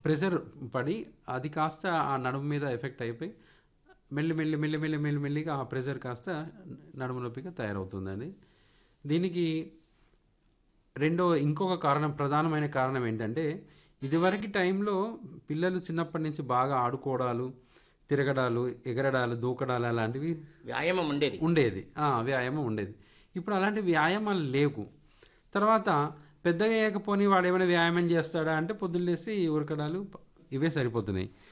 pressure పడి అది కాస్త ఆ నడుము మీద ఎఫెక్ట్ అయిపోయి మెల్లి మెల్లి మెల్లి మెల్లి మెల్లి మెల్లిగా ఆ ప్రెషర్ కాస్త నడుము నొప్పిగా తయారవుతుందండి దీనికి రెండో ఇంకొక కారణం ప్రధానమైన కారణం ఏంటంటే ఇదివరకు టైంలో పిల్లలు చిన్నప్పటి నుంచి బాగా ఆడుకోవడాలు తిరగడాలు ఎగరడాలు దూకడాలు అలాంటివి వ్యాయామం ఉండేది ఉండేది ఆ, వ్యాయామం ఉండేది ఇప్పుడు అలాంటి వ్యాయామాలు లేవు తర్వాత పెద్దగా అయ్యకపోని వాడు ఏమైనా వ్యాయామం చేస్తాడా అంటే పొద్దున్న లేసి ఉరకడాలు ఇవే సరిపోతున్నాయి